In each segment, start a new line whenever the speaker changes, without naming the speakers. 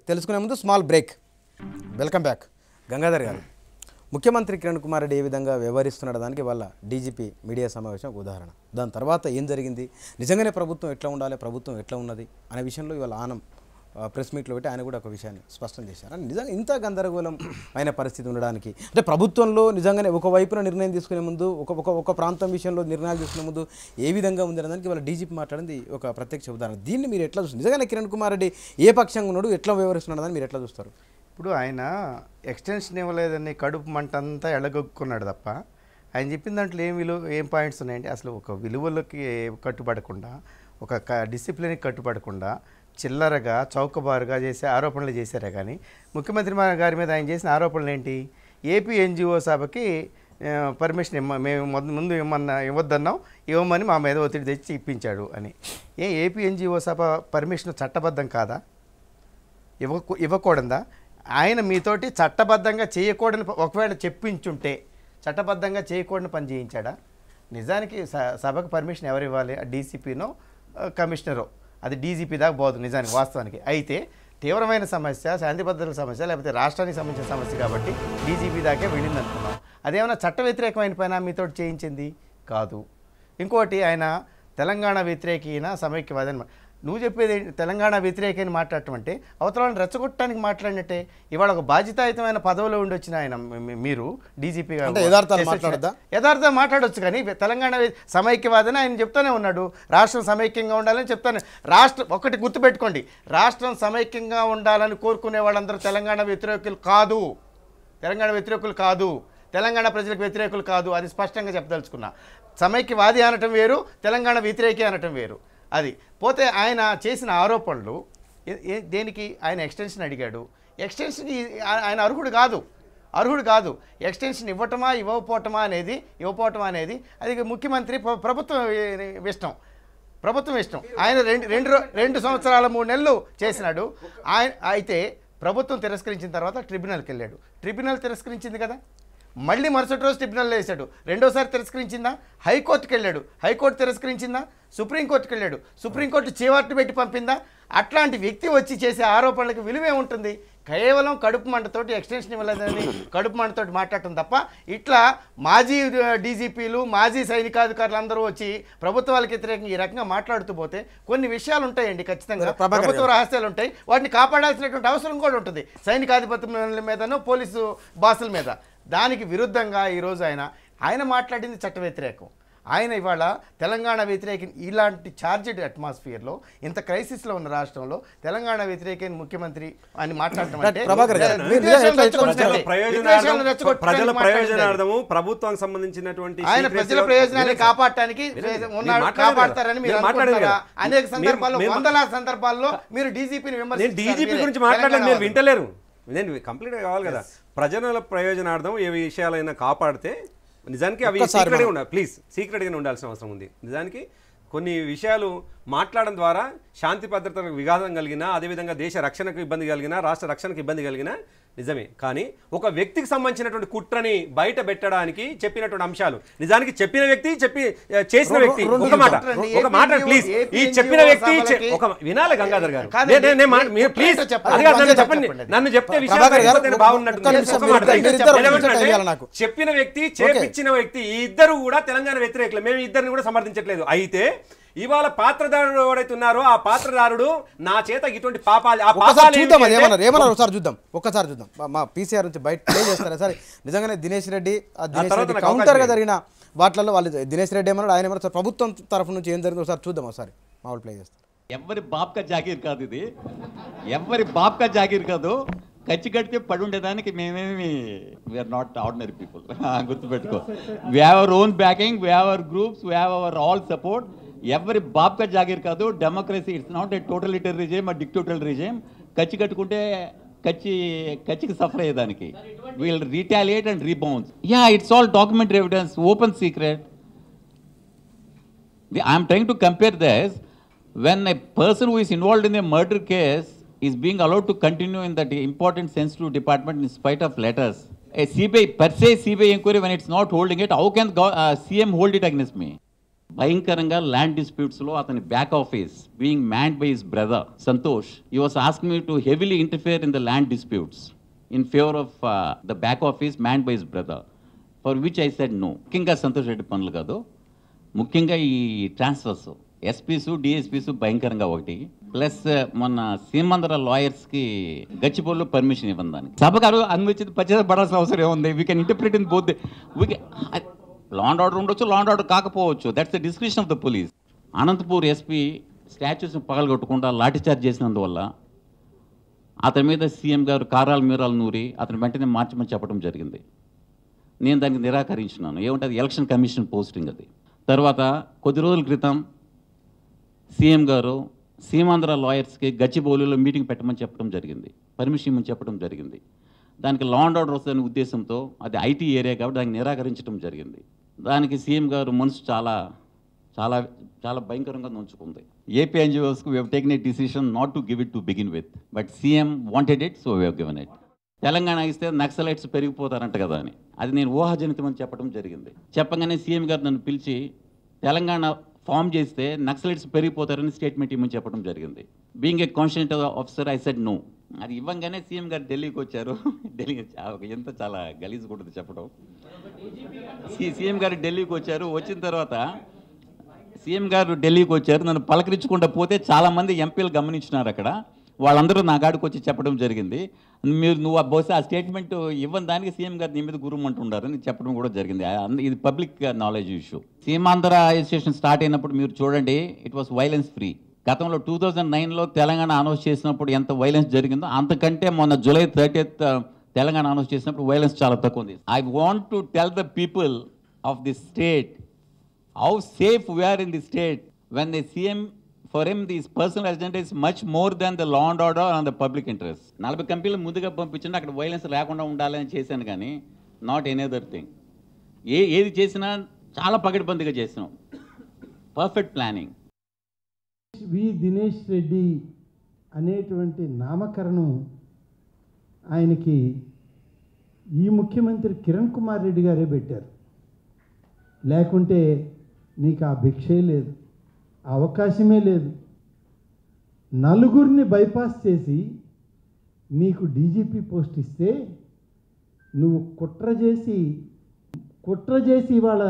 తెలుసుకునే ముందు small break welcome back Gangadhar garu ముఖ్యమంత్రి కిరణ్ కుమార్ రెడ్డి ఏ విధంగా వ్యవహరిస్తున్నాడు దానికి వాళ్ళ డీజీపీ మీడియా సమావేశం ఒక ఉదాహరణ దాని తర్వాత ఏం జరిగింది నిజంగానే ప్రభుత్వం ఎట్లా ఉండాలి ప్రభుత్వం ఎట్లా ఉన్నది అనే విషయంలో ఇవాళ ఆనం ఆ, ప్రెస్ మీట్లో పెట్టి ఆయన కూడా ఒక విషయాన్ని స్పష్టం చేశారు అని నిజంగా ఇంత గందరగోళం అయిన పరిస్థితి ఉండడానికి అంటే ప్రభుత్వంలో నిజంగానే ఒక వైపున నిర్ణయం తీసుకునే ముందు ఒక ఒక ఒక ప్రాంతం విషయంలో నిర్ణయాలు తీసుకునే ముందు ఏ విధంగా ఉంది అనే దానికి వాళ్ళ డీజీపీ మాట్లాడింది ఒక ప్రత్యక్ష ఉదాహరణ దీన్ని మీరు ఎట్లా చూస్తారు నిజంగానే కిరణ్ కుమార్ రెడ్డి ఏ పక్షంగా ఉన్నాడు ఎట్లా వ్యవహరిస్తున్నాడు అని మీరు ఎట్లా చూస్తారు
ఇప్పుడు ఆయన ఎక్స్టెన్షన్ ఇవ్వలేదని కడుపు మంట అంతా ఎడగొక్కున్నాడు తప్ప ఆయన చెప్పిన దాంట్లో ఏం విలువ ఏం పాయింట్స్ ఉన్నాయంటే అసలు ఒక విలువలకి కట్టుబడకుండా ఒక క డిసిప్లిన్కి కట్టుబడకుండా చిల్లరగా చౌకబారుగా చేసే ఆరోపణలు చేశారే కానీ ముఖ్యమంత్రి మా గారి మీద ఆయన చేసిన ఆరోపణలు ఏంటి ఏపీ ఎన్జిఓ సభకి ఆ, పర్మిషన్ ఇమ్మ మేము మొద- ముందు ఇమ్మన్నా ఇవ్వద్దన్నాం ఇవ్వమని మా మీద ఒత్తిడి తెచ్చి ఇప్పించాడు అని ఏ ఏపీ ఎన్జిఓ సభ పర్మిషన్ చట్టబద్ధం కాదా ఇవ్వకు ఇవ్వకూడదా ఆయన మీతోటి చట్టబద్ధంగా చేయకూడని ప- ఒకవేళ చెప్పించుంటే చట్టబద్ధంగా చేయకూడని పని చేయించాడా నిజానికి స- సభకు పర్మిషన్ ఎవరు ఇవ్వాలి డీసీపీనో కమిషనరో అది డీజీపీ దాకా పోదు నిజానికి వాస్తవానికి అయితే తీవ్రమైన సమస్య శాంతి భద్రతల సమస్య లేకపోతే రాష్ట్రానికి సంబంధించిన సమస్య కాబట్టి డీజీపీ దాకే వెళ్ళింది అనుకున్నాం అదేమన్నా చట్ట వ్యతిరేకమైన పైన మీతో చేయించింది కాదు ఇంకోటి ఆయన తెలంగాణ వ్యతిరేకీన సమైక్యవాదని మా- నువ్వు చెప్పేది ఏంటి? తెలంగాణ వ్యతిరేకని మాట్లాడటం అంటే అవతల వాళ్ళని రెచ్చగొట్టడానికి మాట్లాడినట్టే ఇవాళ ఒక బాధ్యతాయుతమైన పదవిలో ఉండి వచ్చిన ఆయన మీ- మీ- మీరు డీజీపీగా
అంటే యథార్థాలు మాట్లాడొద్దా?
యథార్థం మాట్లాడొచ్చు కానీ తెలంగాణ వే- సమైక్యవాదని ఆయన చెప్తానే ఉన్నాడు రాష్ట్రం సమైక్యంగా ఉండాలని చెప్తాను రాష్ట్రం ఒకటి గుర్తుపెట్టుకోండి రాష్ట్రం సమైక్యంగా ఉండాలని కోరుకునే వాళ్ళందరూ తెలంగాణ వ్యతిరేకులు కాదు తెలంగాణ వ్యతిరేకులు కాదు తెలంగాణ ప్రజలకు వ్యతిరేకులు కాదు అది స్పష్టంగా చెప్పదలుచుకున్నా సమైక్యవాది అనటం వేరు తెలంగాణ వ్యతిరేకి అనటం వేరు అది పోతే ఆయన చేసిన ఆరోపణలు ఏ- ఏ- దేనికి ఆయన ఎక్స్టెన్షన్ అడిగాడు ఎక్స్టెన్షన్ ఆయన అర్హుడు కాదు అర్హుడు కాదు ఎక్స్టెన్షన్ ఇవ్వటమా ఇవ్వకపోవటమా అనేది ఇవ్వకపోవటం అనేది అది ముఖ్యమంత్రి ప్ర- ప్రభుత్వం ఏ- ఇష్టం ప్రభుత్వం ఇష్టం ఆయన రెండు రెండు రో- రెండు సంవత్సరాల మూడు నెలలు చేసినాడు ఆయన అయితే ప్రభుత్వం తిరస్కరించిన తర్వాత ట్రిబ్యునల్కి వెళ్ళాడు ట్రిబ్యునల్ తిరస్కరించింది కదా మళ్ళీ మరుసటి రోజు ట్రిబ్యునల్ వేశాడు రెండోసారి తిరస్కరించిందా హైకోర్టుకి వెళ్ళాడు హైకోర్టు తిరస్కరించిందా సుప్రీంకోర్టుకి వెళ్ళాడు సుప్రీంకోర్టు చీవార్టు పెట్టి పంపిందా అట్లాంటి వ్యక్తి వచ్చి చేసే ఆరోపణలకు విలువే ఉంటుంది కేవలం కడుపు మంటతోటి ఎక్స్టెన్షన్ ఇవ్వలేదని కడుపు మంటతోటి మాట్లాడటం తప్ప ఇట్లా మాజీ డీజీపీలు మాజీ సైనికాధికారులు అందరూ వచ్చి ప్రభుత్వాలకు వ్యతిరేకంగా ఈ రకంగా మాట్లాడుతూ పోతే కొన్ని విషయాలు ఉంటాయండి ఖచ్చితంగా
ప్రభాకర్
ప్రభుత్వ రహస్యాలు ఉంటాయి వాటిని కాపాడాల్సినటువంటి అవసరం కూడా ఉంటుంది సైనికాధిపత్యం మీదనో పోలీసు బాసుల మీద దానికి విరుద్ధంగా ఈరోజు ఆయన ఆయన మాట్లాడింది చట్ట వ్యతిరేకం ఆయన ఇవాళ తెలంగాణ వ్యతిరేక ఇలాంటి చార్జెడ్ అట్మాస్ఫియర్లో ఇంత క్రైసిస్లో ఉన్న రాష్ట్రంలో తెలంగాణ వ్యతిరేక ముఖ్యమంత్రి అని మాట్లాడటం అంటే
ప్రభాకర్ గారు, మీరు
విద్వేషాలను
ఎట్లా- ఎట్లా-
రెచ్చగొట్టడానికి-
ప్రజల
విద్వేషాలను
ప్రయోజనార్థం
రెచ్చగొట్టడానికి
ప్రజల
మాట్లాడేది.
ప్రయోజనార్థము ప్రభుత్వానికి సంబంధించినటువంటి
ఆయన
secrecy
ప్రజల
లో-
ప్రయోజనాన్ని
వినండి.
కాపాడటానికి
వినండి. మీరు
ఉన్నాడు
మాట్లాడారు
కాపాడతారని
కదా.
మీరు
మీరు మాట్లాడారు
అనుకుంటున్నారా
కదా.
అనేక
మీరు-
సందర్భాల్లో
మీరు-
వందల సందర్భాల్లో మీరు డీజీపీని
నేను
విమర్శిస్తారు
డీజీపీ
మీరే.
గురించి మాట్లాడలేదు మీరు
తెలంగాణ
వింటలేరు నేను కంప్లీట్గా కావాలి కదా ప్రజల ప్రయోజనార్థం ఏ విషయాలైనా కాపాడితే నిజానికి అవి
ఒక్కసారి
సీక్రెట్గా
మనం-
ఉండాలి ప్లీజ్ సీక్రెట్గానే ఉండాల్సిన అవసరం ఉంది నిజానికి కొన్ని విషయాలు మాట్లాడడం ద్వారా శాంతి భద్రతలకు విఘాతం కలిగినా అదేవిధంగా దేశ రక్షణకు ఇబ్బంది కలిగినా రాష్ట్ర రక్షణకు ఇబ్బంది కలిగినా నిజమే కానీ ఒక వ్యక్తికి సంబంధించినటువంటి కుట్రని బయట పెట్టడానికి చెప్పినటువంటి అంశాలు నిజానికి చెప్పిన వ్యక్తి చెప్పి ఆ, చేసిన
రెండు-
వ్యక్తి
రెండు
ఒక మాట
నిమిషాలు.
ఒక మాట
APNGO
ప్లీజ్ ఈ
APNGO
చెప్పిన వ్యక్తి చె-
సభలకి-
ఒక వినాలి గంగాధర్ గారు
కాదండి,
నేను- నేను మా-
మీరు
మీరు ప్లీజ్
ఏంటో చెప్పండి.
అది కాదు నన్ను
బాధ్యత
చెప్పండి
చెప్పండి.
నన్ను చెప్తే విషయం
ప్రభాకర్ గారు,
అయిపోతే
ఒక్క-
బాగున్నట్టు
ఒక్క నిమిషం
ఒక
మీరు
మాట
ఇద్దరు-
దయచేసి
ఇద్దరు
చెప్పండి.
నిమిషం
ఏమంటే
ఇవ్వాలి నాకు.
చెప్పిన వ్యక్తి చేపించిన వ్యక్తి ఈ ఇద్దరు కూడా తెలంగాణ వ్యతిరేకులు మేము ఇద్దరిని కూడా సమర్థించట్లేదు అయితే ఇవాళ పాత్రదారుడు ఎవరైతే ఉన్నారో ఆ పాత్రదారుడు నా చేత ఇటువంటి పాపాలు ఆ
ఒక్కసారి
పాపాలు
చూద్దాం అది
ఏంటి
ఏమన్నారు
అంటే-
ఏమన్నారు ఒకసారి చూద్దాం ఒక్కసారి చూద్దాం మా- మా పీసీఆర్ నుంచి బయట ప్లే చేస్తారా సరే నిజంగానే దినేష్ రెడ్డి ఆ దినేష్
తర్వాత
రెడ్డి
నాకు అవకాశం
కౌంటర్గా
ఇవ్వండి.
జరిగిన వాటిల్లో వాళ్ళు దినేష్ రెడ్డి ఏమన్నాడు ఆయన ఏమన్నారు సార్ ప్రభుత్వం తరఫు నుంచి ఏం జరిగిందో ఒకసారి చూద్దాం ఒకసారి మా వాళ్ళు ప్లే చేస్తారు
ఎవరి బాబ్కా జాగీర్ కాదు ఇది ఎవరి బాబ్కా జాగీర్ కాదు ఖర్చు కడితే పడి ఉండేదానికి మేమేమి వీఆర్ నాట్ ఆర్డినరీ పీపుల్ గుర్తుపెట్టుకో we have our own backing we have our groups we have our all support ఎవరి బాబ్కా జాగీర్ కాదు democracy it's not a totalitarian regime a dictatorial regime ఖర్చు కట్టుకుంటే కచ్చి కచ్చికి సఫర్ అయ్యేదానికి we'll retaliate and rebound yeah it's all documentary evidence open secret The, I'm trying to compare this when a person who is involved in a murder case is being allowed to continue in that important sensitive department in spite of letters. A CBI, per se CBI inquiry, when it's not holding it, how can go, uh, CM hold it against me? భయంకరంగా land డిస్ప్యూట్స్లో అతని back office being manned by his brother Santosh he was ask me to heavily interfere in the land disputes in favour of the back office manned by his brother for which I said no ముఖ్యంగా సంతోష్ రెడ్డి పనులు కాదు ముఖ్యంగా ఈ transfers SP's DSPs భయంకరంగా ఒకటి plus మొన్న సీమందర లాయర్స్కి గచ్చిపోల్లో permission ఇవ్వను దానికి సభగారు అనుమతించి పడాల్సిన అవసరం ఏముంది we can interpret in both we law and order ఉండొచ్చు లాండ్ ఆర్డర్ కాకపోవచ్చు that's the description of the police Anantapur SP statues పగలగొట్టకుండా లాఠీచార్జ్ చేసినందువల్ల అతని మీద సీఎం గారు కారాలు మీరాలు నూరి అతని వెంటనే మార్చమని చెప్పడం జరిగింది నేను దానికి నిరాకరించినాను ఏమంటే ఎలక్షన్ కమిషన్ పోస్టింగ్ అది తర్వాత కొద్ది రోజుల క్రితం సీఎం గారు సీమాంధ్ర లాయర్స్కి గచ్చిబౌలిలో మీటింగ్ పెట్టమని చెప్పడం జరిగింది పర్మిషన్ ఇమ్మని చెప్పడం జరిగింది దానికి లా అండ్ ఆర్డర్ వస్తుందనే ఉద్దేశంతో అది ఐటీ ఏరియా కాబట్టి దానికి నిరాకరించడం జరిగింది దానికి సీఎం గారు మనసు చాలా చాలా చాలా భయంకరంగా నుంచుకుంది ఏపీ ఎన్జిఓస్కి we taken a decision not to give it to begin with but CM wanted it so we given it Telangana ఇస్తే నక్సలైట్స్ పెరిగిపోతారంట కదా అని అది నేను ఊహాజనితం అని చెప్పడం జరిగింది చెప్పగానే సీఎం గారు నన్ను పిలిచి తెలంగాణ ఫామ్ చేస్తే నక్సలైట్స్ పెరిగిపోతారని స్టేట్మెంట్ ఇమ్మని చెప్పడం జరిగింది being a constitute officer I said no అది ఇవ్వంగానే సీఎం గారు ఢిల్లీకి వచ్చారు ఢిల్లీ ఎంత చాలా గలీజ్ కూడా చెప్పడం సి- సీఎం గారు ఢిల్లీకి వచ్చారు వచ్చిన తర్వాత సీఎం గారు ఢిల్లీకి వచ్చారు నన్ను పలకరించకుండా పోతే చాలామంది ఎంపీలు గమనించినారు అక్కడ వాళ్ళందరూ నా గాడికి వచ్చి చెప్పడం జరిగింది మీరు నువ్వు ఆ బహుశా ఆ స్టేట్మెంట్ ఇవ్వని దానికి సీఎం గారు నీ మీద గురుమంటుండారని చెప్పడం కూడా జరిగింది ఆ- అంద- ఇది public knowledge issue Seemandhra association start అయినప్పుడు మీరు చూడండి ఇట్ వాస్ వైలెన్స్ ఫ్రీ గతంలో టూ థౌజండ్ నైన్లో తెలంగాణ అనౌన్స్ చేసినప్పుడు ఎంత వైలెన్స్ జరిగిందో అంతకంటే మొన్న జూలై థర్టీత్ తెలంగాణ అనౌన్స్ చేసినప్పుడు వైలెన్స్ చాలా తక్కువ ఉంది I want to tell the people of the state how safe we are in the state when the CM, for him, this personal agenda is much more than the law and order and the public interest. నలభై కంపెనీలు ముందుగా పంపించండి అక్కడ violence లేకుండా ఉండాలని చేశాను కానీ not any other thing ఏ ఏది చేసినా చాలా పగటిబందిగా చేసినాం perfect planning
V Dinesh Reddy అనేటువంటి నామకరణం ఆయనకి ఈ ముఖ్యమంత్రి కిరణ్ కుమార్ రెడ్డి గారే పెట్టారు లేకుంటే నీకు ఆ భిక్షే లేదు ఆ అవకాశమే లేదు నలుగురిని బైపాస్ చేసి నీకు డీజీపీ పోస్ట్ ఇస్తే నువ్వు కుట్ర చేసి కుట్ర చేసి ఇవాళ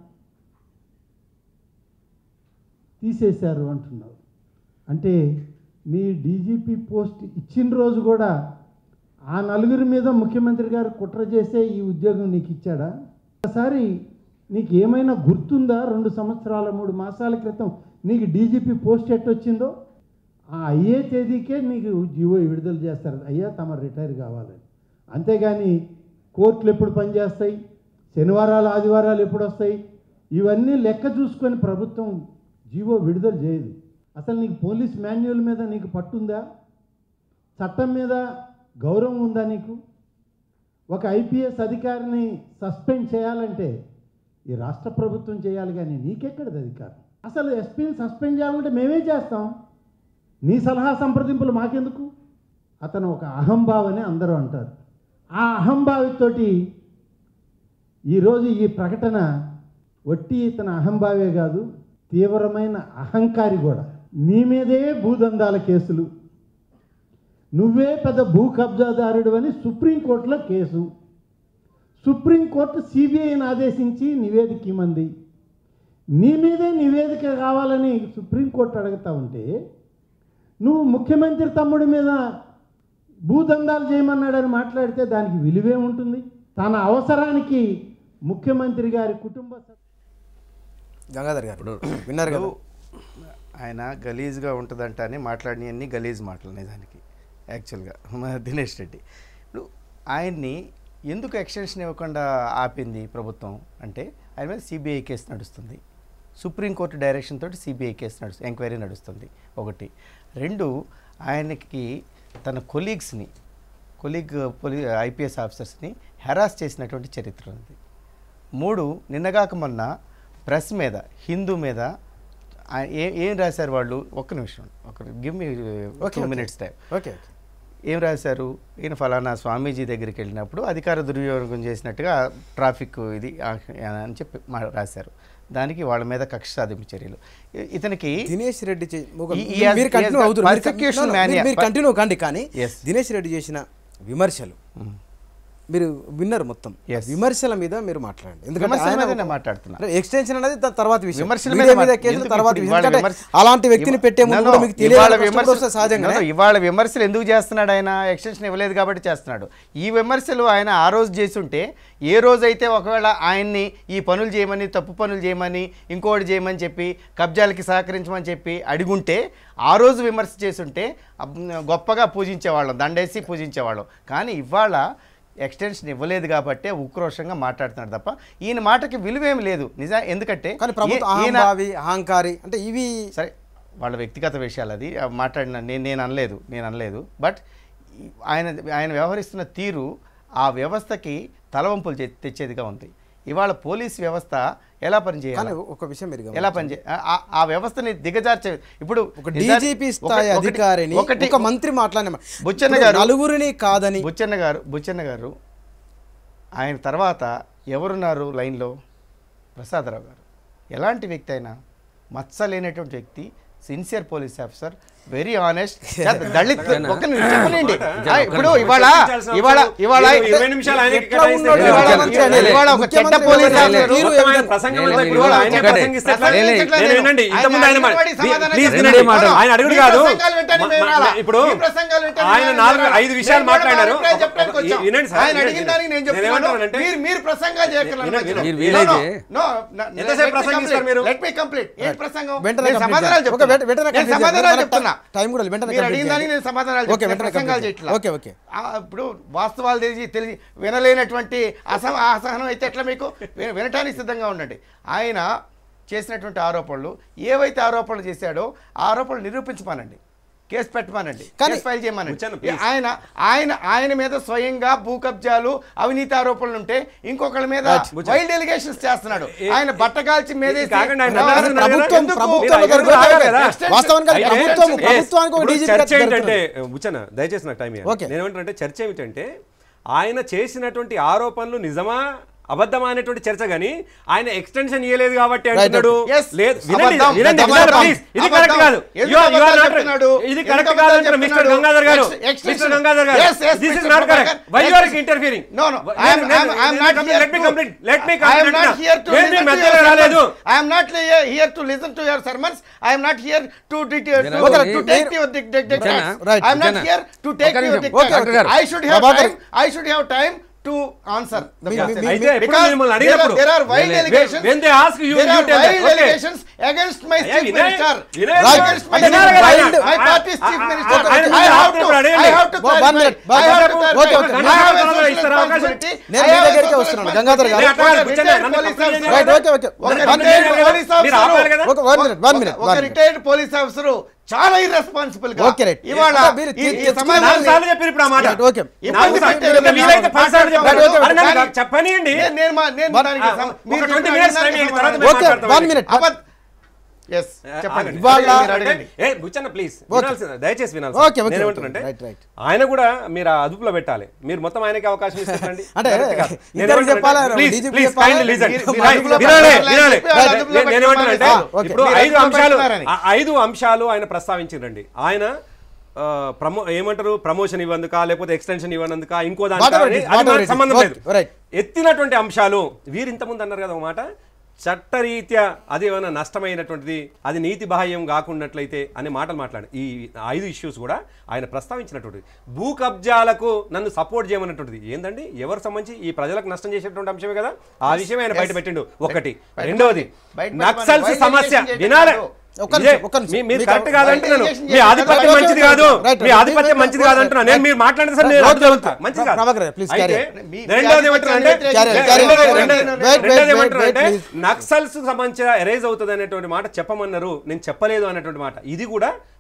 తీసేశారు అంటున్నావు అంటే నీ డీజీపీ పోస్ట్ ఇచ్చిన రోజు కూడా ఆ నలుగురి మీద ముఖ్యమంత్రి గారు కుట్ర చేసే ఈ ఉద్యోగం నీకు ఇచ్చాడా ఒకసారి నీకు ఏమైనా గుర్తుందా రెండు సంవత్సరాల మూడు మాసాల క్రితం నీకు డీజీపీ పోస్ట్ ఎట్టొచ్చిందో ఆ అయ్యే తేదీకే నీకు జీవో విడుదల చేస్తారు అయ్యా తమ రిటైర్ కావాలని అంతేగాని కోర్టులు ఎప్పుడు పనిచేస్తాయి శనివారాలు ఆదివారాలు ఎప్పుడు వస్తాయి ఇవన్నీ లెక్క చూసుకొని ప్రభుత్వం జీవో విడుదల చేయదు అసలు నీకు పోలీస్ మాన్యువల్ మీద నీకు పట్టుందా చట్టం మీద గౌరవం ఉందా నీకు ఒక ఐపీఎస్ అధికారిని సస్పెండ్ చేయాలంటే ఈ రాష్ట్ర ప్రభుత్వం చేయాలి కానీ నీకెక్కడిది అధికారం అసలు ఎస్పీని సస్పెండ్ చేయాలంటే మేమే చేస్తాం నీ సలహా సంప్రదింపులు మాకెందుకు అతను ఒక అహంభావని అందరూ అంటారు ఆ అహంభావితోటి ఈరోజు ఈ ప్రకటన వట్టి ఇతన అహంభావే కాదు తీవ్రమైన అహంకారి కూడా నీ మీదే భూదందాల కేసులు నువ్వే పెద్ద భూ కబ్జాదారుడు అని సుప్రీంకోర్టులో కేసు సుప్రీంకోర్టు సిబిఐని ఆదేశించి నివేదిక ఇమ్మంది నీ మీదే నివేదిక కావాలని సుప్రీంకోర్టు అడుగుతా ఉంటే నువ్వు ముఖ్యమంత్రి తమ్ముడి మీద భూదందాలు చేయమన్నాడని మాట్లాడితే దానికి విలువే ఉంటుంది తన అవసరానికి ముఖ్యమంత్రి గారి కుటుంబ సభ్యులు
గంగాధర్ గారు విన్నారు కదా
ఆయన గలీజ్గా ఉంటుందంట అని మాట్లాడినవన్నీ గలీజ్ మాటలు నిజానికి యాక్చువల్గా మన దినేష్ రెడ్డి ఇప్పుడు ఆయన్ని ఎందుకు ఎక్స్టెన్షన్ ఇవ్వకుండా ఆపింది ప్రభుత్వం అంటే ఆయన మీద సిబిఐ కేసు నడుస్తుంది సుప్రీంకోర్టు డైరెక్షన్ తోటి సిబిఐ కేసు నడుస్తుంది ఎంక్వైరీ నడుస్తుంది ఒకటి రెండు ఆయనకి తన కొలీగ్స్ని కొలీగ్ పోలీ ఐపీఎస్ ఆఫీసర్స్ని హెరాస్ చేసినటువంటి చరిత్ర ఉంది మూడు నిన్నగాక మొన్న ప్రెస్ మీద హిందూ మీద ఆ- ఏ ఏం రాశారు వాళ్ళు ఒక్క నిమిషం ఒక give me
okay
two
okay.
Minutes time
okay okay
ఏం రాశారు ఈయన ఫలానా స్వామీజీ దగ్గరికి వెళ్ళినప్పుడు అధికార దుర్వినియోగం చేసినట్టుగా ట్రాఫిక్ ఇది ఆ- అని చెప్పి మా- రాశారు దానికి వాళ్ళ మీద కక్ష సాధింపు చర్యలు ఇ- ఇతనికి
దినేష్ రెడ్డి చే- ఒక-
He- he
మీరు-
has-
మీరు
he has
కంటిన్యూ
got
అవుతున్నారు మీరు
persecution
continue- no, no,
mania.
మీరు కంటిన్యూ కండి కానీ
Yes.
దినేష్ రెడ్డి చేసిన విమర్శలు మీరు విన్నారు మొత్తం
Yes.
విమర్శల మీద మీరు మాట్లాడండి ఎందుకంటే
విమర్శల
ఆయన
మీదనే
ఒక-
మాట్లాడుతున్నా.
అంటే ఎక్స్టెన్షన్ అనేది దా- తర్వాత విషయం
విమర్శల
మీడియా
మీద
మీద
మాట్లా-
కేసులు
ఎందుకు
తర్వాత
ఇప్పుడు
విషయం.
ఇవాళ
ఎందుకంటే
విమర్శ-
అలాంటి వ్యక్తిని పెట్టే ముందు
No,
కూడా
no,
మీకు
ఇవాళ
తెలియాలి
విమర్శ
వస్తే సహజంగానే
No, no, ఇవాళ విమర్శలు ఎందుకు చేస్తున్నాడు ఆయన ఎక్స్టెన్షన్ ఇవ్వలేదు కాబట్టి చేస్తున్నాడు ఈ విమర్శలు ఆయన ఆ రోజు చేస్తుంటే ఏ రోజైతే ఒకవేళ ఆయన్ని ఈ పనులు చేయమని తప్పు పనులు చేయమని ఇంకోటి చేయమని చెప్పి కబ్జాలకి సహకరించమని చెప్పి అడిగుంటే ఆ రోజు విమర్శ చేస్తుంటే అబ్- గొప్పగా పూజించేవాళ్ళం దండేసి పూజించేవాళ్ళం కానీ ఇవాళ ఎక్స్టెన్షన్ ఇవ్వలేదు కాబట్టే ఉక్రోషంగా మాట్లాడుతున్నాడు తప్ప ఈయన మాటకి విలువేం లేదు నిజా ఎందుకంటే
కానీ ప్రభుత్వం
ఈ- ఈయన
అహంభావి అహంకారి అంటే ఇవి
సరే వాళ్ళ వ్యక్తిగత విషయాలు అది ఆ మాట్లాడిన నేను నేను అనలేదు నేను అనలేదు బట్ ఈ- ఆయన ఆయన వ్యవహరిస్తున్న తీరు ఆ వ్యవస్థకి తలవంపులు తె- తెచ్చేదిగా ఉంది ఇవాళ పోలీస్ వ్యవస్థ ఎలా
కానీ
పనిచేయాలి
ఒక విషయం మీరు
ఎలా
గమనించండి.
పనిచే ఆ- ఆ- ఆ వ్యవస్థని దిగజార్చే ఇప్పుడు
ఒక
నిజా-
డీజీపీ
ఒక-
స్థాయి
ఒకటి-
అధికారిని
ఒకటి
ఒక మంత్రి మాట్లాడిన మా-
బుచ్చన్న
ఇప్పుడు
గారు-
నలుగురిని కాదని
బుచ్చన్న గారు బుచ్చన్న గారు ఆయన తర్వాత ఎవరున్నారు లైన్లో ప్రసాదరావు గారు ఎలాంటి వ్యక్తి అయినా మచ్చ లేనటువంటి వ్యక్తి sincere police officer very honest Dalit ఒక నిమిషం చెప్పనండి ఆ, ఇప్పుడు ఇవాళ ఇవాళ ఇవాళ
మీరు ఇరవై నిమిషాలు ఆయనకి
ఎట్లా
కేటాయిస్తే
ఉన్నాడు
ఇవాళ
ముఖ్యమంత్రి
ఇవాళ
అనేది?
ఇవాళ ఒక చెడ్డ
ముఖ్యమంత్రి
పోలీస్
వ్యవహారాలు
ఆఫీసర్
తీరు
మొత్తం ఆయన
ఏమిటంటే-
ప్రసంగం
లేదు,
అంతా ఇప్పుడు
లేదు,
ఆయనే
ఒకటే.
ప్రసంగిస్తే ఎట్లా?
ప్రసంగం
నేను
ఎట్లా
నేను
నేను?
వినండి
ఆయన
ఇంతకుముందు ఆయన
అడిగిన వాడి సమాధానం
ప్లీజ్
చెప్పండి.
వినండి
మాటలు.
ఆయన అడుగుడు
మీ
కాదు
ప్రసంగాలు వింటాను నేను
మ- మ-
వినాలా?
ఇప్పుడు
మీ ప్రసంగాలు వింటాను
ఆయన
నేను
నాలుగు
వినాలా?
ఐదు విషయాలు
నేను కూడా
మాట్లాడారు
అభిప్రాయం చెప్పడానికి వచ్చాం.
వినండి సార్
ఆయన
వినండి.
అడిగిన దానికి నేను
నేను
చెప్తున్నాను
ఏమంటున్నానంటే
మీరు మీరు ప్రసంగాలు చేయగలరు
వినండి,
మధ్యలో.
మీరు
No,
వీలైతే
no, no, no,
ఎంతసేపు
let me
ప్రసంగిస్తారు
complete.
మీరు?
Let me complete. ఏం ప్రసంగం
వెంటనే
నేను
complete
సమాధానాలు
చేయండి.
చెప్తున్నా.
ఓకే, వెంటనే
నేను
complete చేయండి.
సమాధానాలు
మనకు
చెప్తున్నా
టైం కూడా లేదు. వెంటనే
మీరు
complete
అడిగిన దానికి
చేయండి.
నేను సమాధానాలు
ఓకే,
చెప్తున్నా.
వెంటనే
ప్రసంగాలు
complete
చేయట్లా.
Okay, okay.
ఆ, ఇప్పుడు వాస్తవాలు తెలిసి తెలిసి వినలేనటువంటి అసహ అసహనం అయితే ఎట్లా మీకు విన- వినటానికి సిద్ధంగా ఉండండి ఆయన చేసినటువంటి ఆరోపణలు ఏవైతే ఆరోపణలు చేశాడో ఆ ఆరోపణలు నిరూపించమానండి కేసు పెట్టమానండి
కానీ-
కేసు ఫైల్ చేయమనండి
కూర్చోండి, please.
ఆయన ఆయన ఆయన మీద స్వయంగా భూ కబ్జాలు అవినీతి ఆరోపణలు ఉంటే ఇంకొకళ్ళ మీద వైల్డ్ ఎలిగేషన్స్ చేస్తున్నాడు ఆయన బట్టగాల్చి మీదేసి
కాకండి, ఆయన
వ్యవహారం
నడుస్తున్నారు కదా?
ప్రభుత్వం
ఎందుకు?
ప్రభుత్వం
మీరు
జరుగుతుంది.
ఆగాలి కదా?
వాస్తవానికి అది
అయితే
ప్రభుత్వం
yes.
ప్రభుత్వానికి ఒక
ఇప్పుడు
డీజీపీ
చర్చ
జరుగుతుంది.
ఏంటంటే బుచ్చన దయచేసి నాకు టైం
ఓకే.
నేను ఏమంటానంటే చర్చ ఏమిటంటే ఆయన చేసినటువంటి ఆరోపణలు నిజమా అబద్ధమా అనేటువంటి చర్చ గాని ఆయన ఎక్స్టెన్షన్ ఇవ్వలేదు కాబట్టి అంటున్నాడు
Yes.
లేదు వినండి
అబద్ధం.
వినండి
అబద్ధం.
వినండి, please. ఇది
అబద్ధం.
కరెక్ట్ కాదు
ఎందుకు
You are- you are
అబద్ధాలు
not-
చెప్తున్నాడు?
ఇది
ఎందుకు
కరెక్ట్
అబద్ధాలు
కాదు అంటారు మిస్టర్
చెప్తున్నాడు?
గంగాధర్ గారు
Ex- extension.
Mister Gangadhar garu
Yes, yes,
this is
Mr.
Not correct
Prabhakar.
Why you are
Yes.
Interfering
No, no. I am, I am, I am not here
let me
to-
complete let me
I am not here to
complete
listen to
మధ్యలో
your
రాలేదు
sermons. I am not here here to listen to your sermons. I am not here to dictate to,
Okay,
to
మీరు-
take your dic- dic- dictates.
Right,
I am not
Jana.
here to take
ఒక
your
నిమిషం.
dictates.
Okay, okay.
I should have
Prabhakar.
time. I should have time to answer the
మీ-
question.
మీ-
అయితే ఎప్పుడు
Because
మిమ్మల్ని
there are,
అడిగినప్పుడు
there are wild
when-
allegations.
when they ask you,
there
you
are
tell them,
wild
okay.
allegations against my
అయ్యా,
chief
Vinay,
minister.
Vinay,
Right.
Against my
అంటే
chief
మీరు
minister.
wild-
My
ఆ-
party's
ఆ-
chief
ఆ-
minister.
ఆ- ఆయన
I have
మీరు
to.
అడగండి.
I have to
One
clarify.
minute.
I have to
Okay,
clarify.
okay.
I have a
Gangadhar
social
ఇస్తారా అవకాశం?
responsibility.
నేను
I
మీ
have a
దగ్గరికే
social
వస్తున్నాను, గంగాధర్ గారు.
responsibility.
నేను అట్లా
ఒక
కూర్చోండి,
retired
నన్ను
police
తప్పు
officer.
చేయలేదు.
Right, okay, okay.
ఒక
One
retired
minute.
police
మీరు
officer.
ఆపాలి కదా?
ఒక one minute, one minute,
ఒక
one minute.
Retired police officer చాలా ఇర్రెస్పాన్సిబుల్ గా
Okay, right.
ఇవాళ
అంటే మీరు
ఈ- ఈ
తెచ్చుకునే
సమాజాన్ని-
నాలుగు సార్లు చెప్పారు ఇప్పుడు ఆ మాట
Right, okay.
ఇబ్బంది
నాలుగు సార్లు.
పెట్టేది
ఇంకా వీలైతే పది సార్లు చెప్పారు.
Right, okay, okay.
అరే నన్ను
కానీ-
చెప్పనీయండి
నేను- నేను మా- నేను
One-
దానికి
ఆ,
సమ-
ఒక
మీరు
20
చెప్పిన
minutes
దానికి
time ఇవ్వండి,
సమాధానం
తర్వాత
Okay,
మాట్లాడతాం.
one minute.
అబద్ధ- Yes, చెప్పండి
ఆగండి.
ఇవాళ-
మీరు అడగండి
ఏ బుచ్చన్న ప్లీజ్
Okay.
వినాల్సింది దయచేసి వినాల్సి
Okay, okay,
నేను
okay.
ఏమంటానంటే
Right, right.
ఆయన కూడా మీరు ఆ అదుపులో పెట్టాలి మీరు మొత్తం ఆయనకి అవకాశం ఇస్తారండి
అంటే ఇద్దరికి చెప్పాలా? DGP చెప్పాలా?
మీరు- మీరు అదుపులో
వినాలి
పెట్టాలి.
వినాలి
చెప్పి వాళ్ళు అదుపులో
నేను- నేను ఏమంటానంటే
పెట్టమని
Okay.
ఇప్పుడు
మీరు
ఐదు
అదుపులో
అంశాలు
పెడుతున్నారని.
ఆ ఐదు అంశాలు ఆయన ప్రస్తావించిండండి ఆయన ఆ, ప్రమో ఏమంటారు ప్రమోషన్ ఇవ్వందుక లేకపోతే ఎక్స్టెన్షన్ ఇవ్వనందుక ఇంకో దానికి
Whatever it
అది
is,
మనకు
whatever it is.
సంబంధం
Okay,
లేదు
right.
ఎత్తినటువంటి అంశాలు వీరు ఇంతకుముందు అన్నారు కదా ఒక మాట చట్టరీత్యా అది ఏమైనా నష్టమైనటువంటిది అది నీతి బాహ్యం కాకున్నట్లయితే అనే మాటలు మాట్లాడు ఈ ఐదు ఇష్యూస్ కూడా ఆయన ప్రస్తావించినటువంటిది భూ కబ్జాలకు నన్ను సపోర్ట్ చేయమన్నటువంటిది ఏందండి ఎవరు సంబంధించి ఈ ప్రజలకు నష్టం చేసేటువంటి అంశమే కదా ఆ విషయం ఆయన బయట పెట్టిండు ఒకటి
బయట
రెండోది
బయట
నక్సల్స్
పెట్టమని
సమస్య
వైలేషన్
వినాలి
చేయడం
ఒక్క
ఇదే,
నిమిషం, ఒక్క నిమిషం.
మీ- మీరు
మీకు
కరెక్ట్ కాదంటున్నాను
వైలేషన్
మీ
చేయడం
ఆధిపత్యం
కాదు.
మంచిది కాదు
Right,
మీ
right.
ఆధిపత్యం మంచిది కాదు అంటున్నా నేను మీరు మాట్లాడిన సార్ నేను
Right,
అర్థం అవుతా. మంచిది కాదు
ప్రభాకర్ గారు, please carry
అయితే
on.
మీ-
రెండోది
మీ
ఏమంటారంటే
ఆధిపత్యాన్ని
carry on,
వ్యతిరేకించే-
carry on,
రెండోది-
carry on.
రెండోది-
Wait, wait,
రెండోది
wait,
ఏమంటారంటే
wait, please.
నక్సల్స్ సంబంధించిన ఎరేజ్ అవుతుంది అనేటువంటి మాట చెప్పమన్నారు నేను చెప్పలేదు అనేటువంటి మాట ఇది కూడా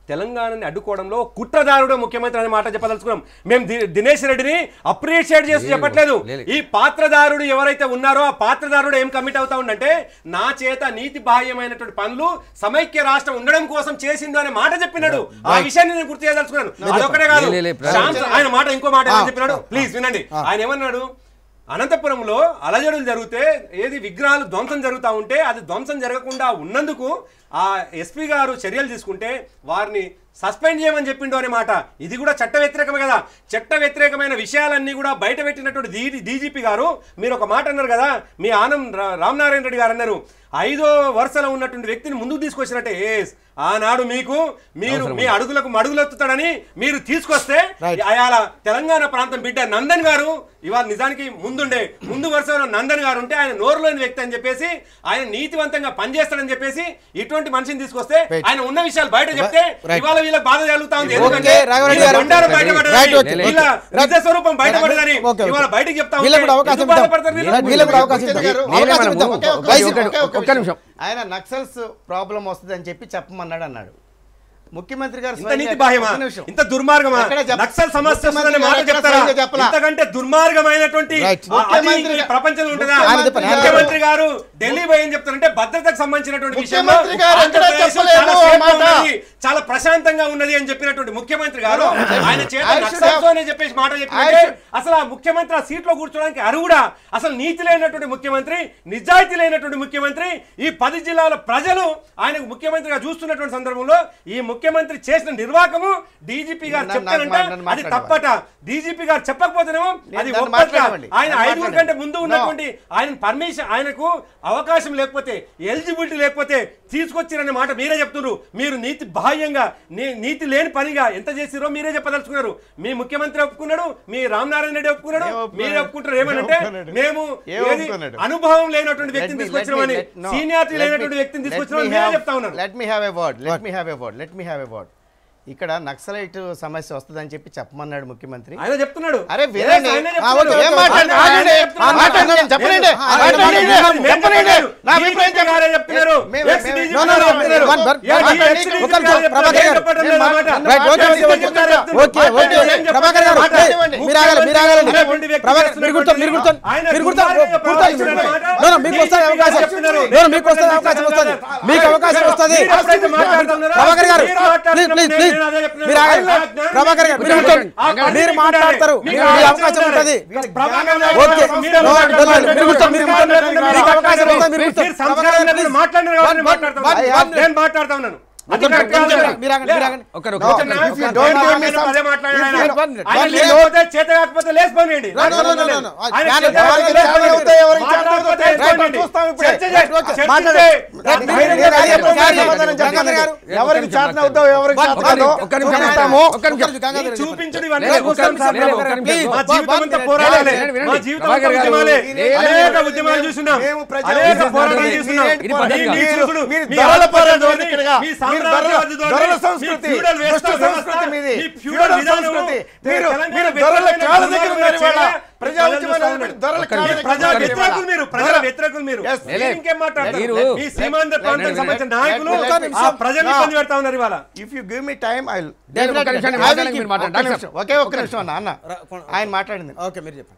తెలంగాణని అడ్డుకోవడంలో కుట్రదారుడు ముఖ్యమంత్రి అనే మాట చెప్పదలుచుకున్నాం మేము ది- దినేష్ రెడ్డిని అప్రిషియేట్ చేసి చెప్పట్లేదు ఈ పాత్రదారుడు ఎవరైతే ఉన్నారో ఆ పాత్రదారుడు ఏం కమిట్ అవుతా ఉండంటే నా చేత నీతి బాహ్యమైనటువంటి పనులు సమైక్య రాష్ట్రం ఉండడం కోసం చేసిండు అనే మాట చెప్పినాడు ఆ విషయాన్ని నేను గుర్తు చేయదలుచుకున్నాను అదొకటే కాదు
లే, లే,
శ్యామ్ స- ఆయన మాట ఇంకో మాట ఏమని చెప్పినాడు ప్లీజ్ వినండి ఆయన ఏమన్నాడు అనంతపురంలో అలజడులు జరిగితే ఏది విగ్రహాలు ధ్వంసం జరుగుతూ ఉంటే అది ధ్వంసం జరగకుండా ఉన్నందుకు ఆ ఎస్పీ గారు చర్యలు తీసుకుంటే వారిని సస్పెండ్ చేయమని చెప్పిండు అనే మాట ఇది కూడా చట్ట వ్యతిరేకమే కదా చట్ట వ్యతిరేకమైన విషయాలన్నీ కూడా బయట పెట్టినటువంటి డీ డీజీపీ గారు మీరు ఒక మాట అన్నారు కదా మీ ఆనం రా- రామనారాయణ రెడ్డి గారు అన్నారు ఐదో వరుసలో ఉన్నటువంటి వ్యక్తిని ముందుకు తీసుకొచ్చినట్టే ఎస్ ఆనాడు మీకు మీరు మీ అడుగులకు మడుగులెత్తుతాడని మీరు తీసుకొస్తే అయాల తెలంగాణ ప్రాంతం బిడ్డ నందన్ గారు ఇవాళ నిజానికి ముందుండే ముందు వరుసలో నందన్ గారు ఉంటే ఆయన నోరులోని వ్యక్తి అని చెప్పేసి ఆయన నీతివంతంగా పనిచేస్తాడని చెప్పేసి ఇటువంటి మనిషిని తీసుకొస్తే ఆయన ఉన్న విషయాలు బయట చెప్తే
Right.
ఇవాళ వీళ్ళకి బాధ కలుగుతా ఉంది
Okay,
ఎందుకంటే
రాఘవరెడ్డి
వీళ్ళ
గారు.
బండారం
Right,
బయటపడదని
okay.
వీళ్ళ నిజ స్వరూపం బయటపడదని
Okay, okay.
ఇవాళ బయటకి చెప్తా ఉంటే
వీళ్ళకు కూడా అవకాశం
ఎందుకు బాధపడతారు
ఇద్దాం.
వీళ్ళు?
వీళ్ళకు కూడా అవకాశం
ముఖ్యమంత్రి
ఇద్దాం.
గారు,
అవకాశం
మనము
ఇద్దాం.
ఒకే ఒక్క
వైస్
నిమిషం,
ఒక్క-
ఒక్క
ఒక్క నిమిషం
ఆయన నక్సల్స్ ప్రాబ్లం వస్తుందని చెప్పి చెప్పమన్నాడు అన్నాడు ముఖ్యమంత్రి గారు
ఇంత
స్వయంగా-
నీతి బాహ్యమా
ఒక్క నిమిషం.
ఇంత దుర్మార్గమా
ఎక్కడ చెప్ప-
నక్సల్ సమస్య వస్తుందనే
ముఖ్యమంత్రి
మాట
గారు ఎక్కడ
చెప్తారా
స్వయంగా చెప్పలా.
ఇంతకంటే దుర్మార్గమైనటువంటి
Right.
ఆ- అది
ముఖ్యమంత్రి
ఈ
గా-
ప్రపంచంలో ఉంటుందా
ఆయన
చెప్పండి, ఆయన
ముఖ్యమంత్రి గారు ఢిల్లీ పోయి ఏం చెప్తారంటే భద్రతకు సంబంధించినటువంటి విషయంలో
ముఖ్యమంత్రి గారు ఎక్కడ
ఆంధ్రప్రదేశ్
చెప్పలేదు
చాలా
ఆ
safe గా
మాట.
ఉన్నది, చాలా ప్రశాంతంగా ఉన్నది అని చెప్పినటువంటి ముఖ్యమంత్రి గారు ఆయన చేత
I should
నక్సల్స్
have-
అని చెప్పేసి మాట చెప్పినట్టే
I should-
అసలు ఆ ముఖ్యమంత్రి ఆ సీట్ లో కూర్చోడానికి అరుగుడా అసలు నీతి లేనటువంటి ముఖ్యమంత్రి నిజాయితీ లేనటువంటి ముఖ్యమంత్రి ఈ పది జిల్లాల ప్రజలు ఆయనకు ముఖ్యమంత్రిగా చూస్తున్నటువంటి సందర్భంలో ఈ ముఖ్యమంత్రి చేసిన నిర్వాకము డీజీపీ గారు
నన్ను-
చెప్తారంటే
నన్ను
అది
మాట్లాడనివ్వండి.
తప్పట డీజీపీ గారు చెప్పకపోతేనేమో అది
నన్ను
ఒప్పట
మాట్లాడనివ్వండి.
ఆయన
నన్ను
ఐదుగురు కంటే
మాట్లాడనివ్వండి.
ముందు
No.
ఉన్నటువంటి ఆయన పర్మిషన్ ఆయనకు అవకాశం లేకపోతే ఎలిజిబిలిటీ లేకపోతే తీసుకొచ్చిరనే మాట మీరే చెప్తున్నారు మీరు నీతి బాహ్యంగా నీ- నీతి లేని పనిగా ఎంత చేసిరో మీరే చెప్పదలుచుకున్నారు మీ ముఖ్యమంత్రి ఒప్పుకున్నాడు మీ రామనారాయణ రెడ్డి ఒప్పుకున్నాడు
ఏం ఒప్పుకున్నాడు?
మీరు ఒప్పుకుంటారు ఏమనంటే
ఏం ఒప్పుకున్నాడు?
మేము
ఏం
ఏది
ఒప్పుకున్నాడు?
అనుభవం లేనటువంటి వ్యక్తిని
Let me- let
తీసుకొచ్చినామని
me- let- no.
Seniority
Let me-
లేనటువంటి వ్యక్తిని
let
తీసుకొచ్చినామని
me
మీరే
have-
చెప్తా ఉన్నారు
let me have a word let me have a word let me have a word ఇక్కడ నక్సలైట్ సమస్య వస్తుందని చెప్పి చెప్పమన్నాడు ముఖ్యమంత్రి
ఆయన చెప్తున్నాడు
అరే వినండి.
ఆయనే
ఆ,
చెప్తున్నాడు.
ఓకే, ఏం మాట్లాడండి?
ఆయన
ఆగండి.
చెప్తున్నాడు.
మాట్లాడండి, చెప్పనండి.
లేదు. ఆయన
మాట్లాడండి.
చెప్తున్నాడు. మేము
చెప్పనండి.
చెప్పలేదు.
నా అభిప్రాయం
DGP గారే చెప్తున్నారు.
మేము-
ఎక్స్
మేము-
DGP
No, no, no,
గారే చెప్తున్నారు.
One- one-
a,
one-
ex DGP
ఒక్క నిమిషం,
గారే చెప్తున్నారు.
ప్రభాకర్ గారు.
చెప్పడం లేదు అన్నమాట.
Right okay okay okay
DGP గారే చెప్తున్నారు.
ఓకే ఓకే
ఆయన ఏం
ప్రభాకర్ గారు
చెప్పారు?
ఓకే. మీరు ఆగాలి మీరు ఆగాలండి
ఉన్నటువంటి వ్యక్తి
ప్రభాకర్ మీరు కూర్చోండి మీరు కూర్చోండి
ఆయన
మీరు కూర్చోండి
దుర్మార్గంగా
కూర్చోండి మీరు
ప్రవర్తిస్తున్న
కూర్చోండి.
మాట
No, no, మీకు వస్తుంది అవకాశం
చెప్తున్నారు.
No, no, మీకు వస్తుంది అవకాశం వస్తుంది మీకు అవకాశం వస్తుంది
మీరు ఎప్పుడైతే మాట్లాడుతున్నారో,
ప్రభాకర్ గారు
మీరు
ప్లీజ్ ప్లీజ్
మాట్లాడుతున్నప్పుడు
ప్లీజ్
నేను అదే చెప్తున్నాను.
మీరు ఆగాలి
ఆయన జ్ఞానం
ప్రభాకర్ గారు మీరు
మీకు
కూర్చోండి
ఆ పరిస్థితి
మీరు మాట్లాడతారు
మీకు
మీకు
అవకాశం
అవకాశం ఉంటుంది
ప్రభాకర్ గారు
ఓకే
మీరే
No,
మాట్లాడండి.
don't worry. మీరు కూర్చోండి మీరు కూర్చోండి మీకు అవకాశం వస్తుంది మీరు
మీరు
కూర్చోండి
సంస్కారం
ప్రభాకర్ గారు,
లేకుండా
please.
మాట్లాడినారు కాబట్టి నేను
One-
మాట్లాడతా
one-
ఉన్నాను.
one-
నేను మాట్లాడతా ఉన్నాను అది
ఒక్క
కరెక్ట్ కాదు
నిమిషం,
కదా.
మీరు ఆగండి, మీరు ఆగండి.
ఒక్క నిమిషం,
No,
ఒక్క నిమిషం.
if you
ఆయన
don't give me
ఆయన
some-
అదే మాట్లాడాడు
if
ఆయన.
you-
one minute,
ఆయన
one minute.
లేకపోతే చేత కాకపోతే లేచిపోనియండి
No, no, no, no, no, no.
ఆయన
జ్ఞానం
చేత కాకపోతే
ఎవరికి
లేచిపోనియండి.
చేత అవుతాయి, ఎవరికి చేత
మాట్లాడకపోతే
అవుతాయి,
లేచిపోనియండి.
చూస్తాం ఇప్పుడే.
చర్చ చేయండి.
Right, okay.
చర్చ
మాట్లాడండి.
చేయండి.
Right,
ధైర్యం
మీరు
చేయాలి.
అదే చెప్పండి.
చెప్పండి.
సమాధానం
గంగాధర్ గారు.
ఎవరికి చేతన అవుతావు ఎవరికి
ఒక్క
చేతన
నిమిషం, ఒక్క నిమిషం
ఒక్క
చెప్తాము. ఒక్క నిమిషం.
గంగాధర్ గారు
చూపించుడు
లేదు,
ఇవన్నీ
ఒక్క
చూస్తాం
నిమిషం, లేదు, ఒక్క నిమిషం.
మా
One-
జీవితం
one
అంతా
minute.
పోరాడాలి
వినండి, వినండి.
మా జీవితం అంతా
ప్రభాకర్ గారు,
ఉద్యమాలే
లేదు,
అనేక
లేదు.
ఉద్యమాలు చూస్తున్నాం
మేము ప్రజా
అనేక
ఉద్యమాలు
పోరాటాలు
ఇది
చూస్తున్నాం
ఇది పద్ధతి
మీ- మీ
కాదు.
చూసుడు,
మీరు
మీ
దొరల
ఆత్మహత్య
పాలన
ధోరణి,
ఇక్కడగా.
మీ
మీరు
సామ్రాజ్యవాద
దొరల-
ధోరణి,
దొరల
మీ
సంస్కృతి,
ఫ్యూడల్ వ్యవస్థ
దుష్ట
వ్యవస్థ,
సంస్కృతి మీది.
మీ ఫ్యూడల్
ఫ్యూడల్
విధానము,
సంస్కృతి.
మీ
మీరు
తెలంగాణ
మీరు
వ్యతిరేకమైన
దొరల కాళ్ళ దగ్గర
దుర్మార్గమైన
ఉన్నారు ఇవాళ.
చర్య
ప్రజా
ప్రజలు
ఉద్యమాలు
చూస్తా ఉన్నారు.
దొరల కాళ్ళ
మీరు
దగ్గర
ప్రజా
ఉన్నారు
వ్యతిరేకులు
ఇవాళ.
మీరు ప్రజా
దొరల-
వ్యతిరేకులు మీరు
Yes.
మీరు ఇంకేం మాట్లాడతారు
మీరు-
మీ సీమాంధ్ర ప్రాంతానికి సంబంధించిన నాయకులు
let me-
ఆ ప్రజల్ని
No.
ఇబ్బంది పెడతా ఉన్నారు ఇవాళ
if you give me time I
లేదు, ఒక్క నిమిషం, మాట్లాడండి, మీరు మాట్లాడండి.
ఒకే ఒక్క నిమిషం అన్న అన్న ఆయన మాట్లాడింది
ఓకే మీరు చెప్పండి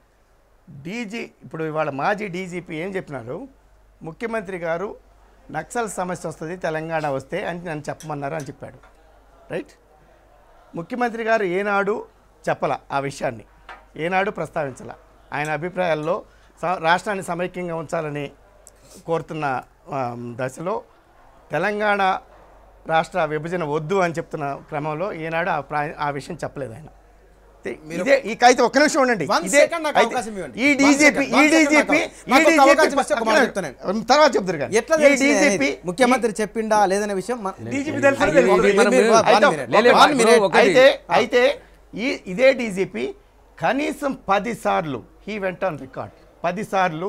డీజీ ఇప్పుడు ఇవాళ మాజీ డీజీపీ ఏం చెప్పినారు ముఖ్యమంత్రి గారు నక్సల్ సమస్య వస్తుంది తెలంగాణ వస్తే అని నన్ను చెప్పమన్నారు అని చెప్పాడు రైట్ ముఖ్యమంత్రి గారు ఏనాడు చెప్పల ఆ విషయాన్ని ఏనాడు ప్రస్తావించాల ఆయన అభిప్రాయాల్లో స- రాష్ట్రాన్ని సమైక్యంగా ఉంచాలని కోరుతున్న ఆ, దశలో తెలంగాణ రాష్ట్ర విభజన వద్దు అని చెప్తున్న క్రమంలో ఏనాడు ఆ ప్రా- ఆ విషయం చెప్పలేదు ఆయన ఇదే ఈ కాగితం ఒక్క నిమిషం ఉండండి
One
ఇదే
second నాకు
అయితే
అవకాశం ఇవ్వండి.
ఈ
One
డీజీపీ
second,
ఈ
one second
డీజీపీ
నాకు- నాకు ఒక అవకాశం ఇస్తే ఒక మాట చెప్తాను.
తర్వాత చెప్తారు కానీ
ఎట్లా
ఈ
తెలిసింది
డీజీపీ
అనేది? ముఖ్యమంత్రి చెప్పిండా లేదనే విషయం మన-
డీజీపీ తెలుసు
ఇది- ఇది
తెలుసు.
మనం-
మీరు- one
అయితే
minute.
లే, లే,
one minute.
ఒకటి.
అయితే అయితే ఈ ఇదే డీజీపీ కనీసం పది సార్లు హీ వెంట ఆన్ రికార్డ్ పది సార్లు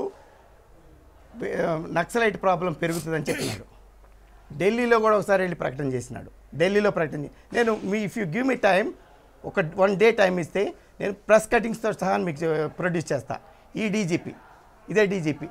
నక్సలైట్ ప్రాబ్లం పెరుగుతుందని చెప్పినాడు ఢిల్లీలో కూడా ఒకసారి వెళ్ళి ప్రకటన చేసినాడు ఢిల్లీలో ప్రకటన చే- నేను మీ if you give me time ఒక వన్ డే టైం ఇస్తే నేను ప్రెస్ కటింగ్స్తో సహా మీకు ప్రొడ్యూస్ చేస్తా ఈ డీజీపీ ఇదే డీజీపీ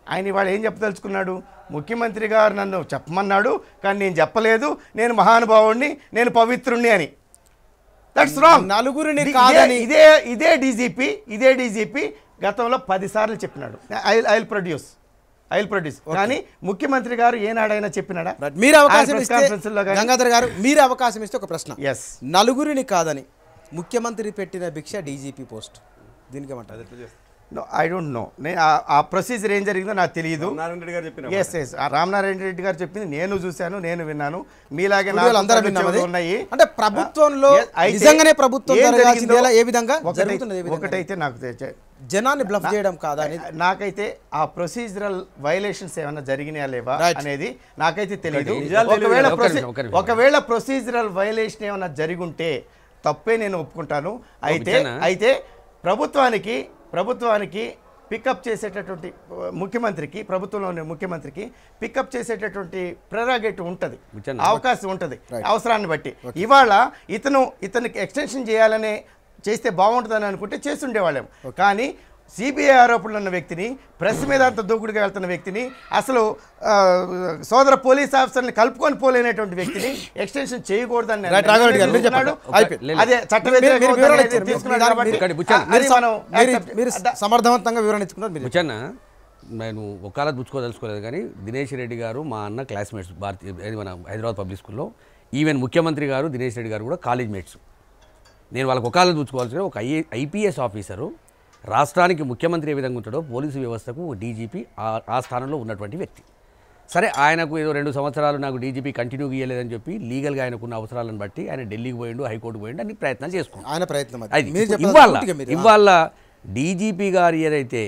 ఆయన ఇవాళ ఏం చెప్పదలుచుకున్నాడు ముఖ్యమంత్రి గారు నన్ను చెప్పమన్నాడు కానీ నేను చెప్పలేదు నేను మహానుభావుడిని నేను పవిత్రుణ్ణి అని దట్స్ రాంగ్
నలుగురిని కాదని
ఇదే ఇదే డీజీపీ ఇదే డీజీపీ గతంలో పదిసార్లు చెప్పినాడు I I produce I produce కానీ ముఖ్యమంత్రి గారు ఏనాడైనా చెప్పినాడా
Right. మీరు అవకాశం
ఆయన press
ఇస్తే
conference లో కానీ-
గంగాధర్ గారు మీరు అవకాశం ఇస్తే ఒక ప్రశ్న
Yes.
నలుగురిని కాదని ముఖ్యమంత్రి పెట్టిన భిక్ష డీజీపీ పోస్ట్ దీనికి ఏమంటారు
నో ఐ డోంట్ నో నేను ఆ- ఆ ప్రొసీజర్ ఏం జరిగిందో నాకు తెలియదు
నారాయణ రెడ్డి గారు చెప్పిన
ఎస్ ఎస్ రామనారాయణ రెడ్డి గారు చెప్పింది నేను చూశాను నేను విన్నాను మీలాగే నాకు
వీడియోలు అందరం
కళ్ళు
విన్నాం
చెవులు
అది.
ఉన్నాయి
అంటే ప్రభుత్వంలో
Yes, అయితే
నిజంగానే ప్రభుత్వం
ఏం
జరగాల్సింది
జరిగిందో
ఎలా- ఏ విధంగా
ఒకటై-
జరుగుతున్నది ఏ విధంగా?
ఒకటైతే నాకు తె-
జనాన్ని బ్లఫ్ చేయడం కాదా అనేది
నాకైతే ఆ ప్రొసీజరల్ వైలేషన్స్ ఏమైనా జరిగినాయా లేవా
Right.
అనేది నాకైతే తెలియదు
నిజాలు తెలియదు
ఒకవేళ
కదా.
ఒక్క
ప్రొసీ-
నిమిషం, ఒక్క నిమిషం.
ఒకవేళ ప్రొసీజరల్ వైలేషన్ ఏమైనా జరిగుంటే తప్పే నేను ఒప్పుకుంటాను అయితే
విజయనా?
అయితే ప్రభుత్వానికి ప్రభుత్వానికి పికప్ చేసేటటువంటి ఆ, ముఖ్యమంత్రికి ప్రభుత్వంలోని ముఖ్యమంత్రికి పికప్ చేసేటటువంటి ప్రెరాగేటివ్ ఉంటుంది
విజయనా?
అవకాశం ఉంటుంది అవసరాన్ని బట్టి ఇవాళ ఇతను ఇతనికి ఎక్స్టెన్షన్ చేయాలనే చేస్తే బాగుంటుందని అనుకుంటే చేస్తుండేవాళ్ళం కానీ సిబిఐ ఆరోపణలు ఉన్న వ్యక్తిని ప్రెస్ మీద అంత దూకుడుగా వెళ్తున్న వ్యక్తిని అసలు ఆ, సోదర పోలీస్ ఆఫీసర్ని కలుపుకొని పోలేనటువంటి వ్యక్తిని ఎక్స్టెన్షన్ చేయకూడదని
రైట్, రాఘవరెడ్డి గారు, మీరు చెప్పండి.
తీసుకున్నాడు.
అయిపోయింది.
అదే చట్ట
మీరు- మీరు
వ్యతిరేక
వివరణ
అనేది
ఇచ్చారు.
తీసుకున్నాడు
మీరు-
కాబట్టి
మీరు-
బుచ్చన్న,
అది
మీరు
మనం
మీరు-
accept-
మీరు సమర్థవంతంగా వివరణ ఇచ్చుకున్నారు మీరు
బుచ్చన్న నేను ఒకాలత్ పుచ్చుకోదలుచుకోలేదు కానీ దినేష్ రెడ్డి గారు మా అన్న క్లాస్మేట్స్ భారతీయ ఏది మన హైదరాబాద్ పబ్లిక్ స్కూల్లో ఈవెన్ ముఖ్యమంత్రి గారు దినేష్ రెడ్డి గారు కూడా కాలేజ్ మేట్స్ నేను వాళ్ళకి ఒకాలత్ పుచ్చుకోవాల్సిన ఒక ఐఏ ఐపీఎస్ ఆఫీసరు రాష్ట్రానికి ముఖ్యమంత్రి ఏ విధంగా ఉంటాడో పోలీసు వ్యవస్థకు ఒక డీజీపీ ఆ- ఆ స్థానంలో ఉన్నటువంటి వ్యక్తి సరే ఆయనకు ఏదో రెండు సంవత్సరాలు నాకు డీజీపీ కంటిన్యూ ఇయ్యలేదని చెప్పి లీగల్గా ఆయనకున్న అవసరాలను బట్టి ఆయన ఢిల్లీకి పోయిండు హైకోర్టుకు పోయిండు అన్ని ప్రయత్నాలు చేసుకున్నాడు
ఆయన ప్రయత్నం అది.
అది
మీరు
ఇప్పుడు
చెప్పాలి
ఇవాళ
పూర్తిగా మీరు.
ఇవాళ డీజీపీ గారు ఏదైతే